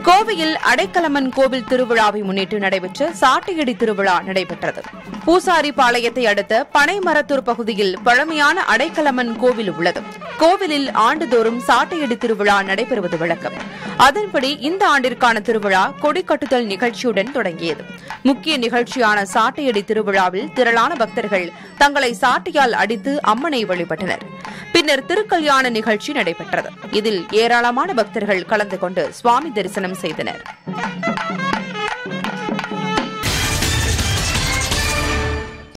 கோவையில் அடைக்கலம்மன் கோவில் திருவிழாவை முன்னிட்டு நடைபெற்ற சாட்டையடி திருவிழா நடைபெற்றது பூசாரி பாளையத்தை அடுத்த பனைமரத்தூர் பகுதியில் பழமையான அடைக்கலம்மன் கோவில் உள்ளது கோவிலில் ஆண்டுதோறும் சாட்டையடி திருவிழா நடைபெறுவது வழக்கம் அதன்படி இந்த ஆண்டிற்கான திருவிழா கொடிக்கட்டுதல் நிகழ்ச்சியுடன் தொடங்கியது முக்கிய நிகழ்ச்சியான சாட்டையடி திருவிழாவில் திரளான பக்தர்கள் தங்களை சாட்டையால் அடித்து அம்மனை வழிபட்டனர் பின்னர் திருக்கல்யாண நிகழ்ச்சி நடைபெற்றது இதில் ஏராளமான பக்தர்கள் கலந்து கொண்டு சுவாமி தரிசனம் செய்தனர்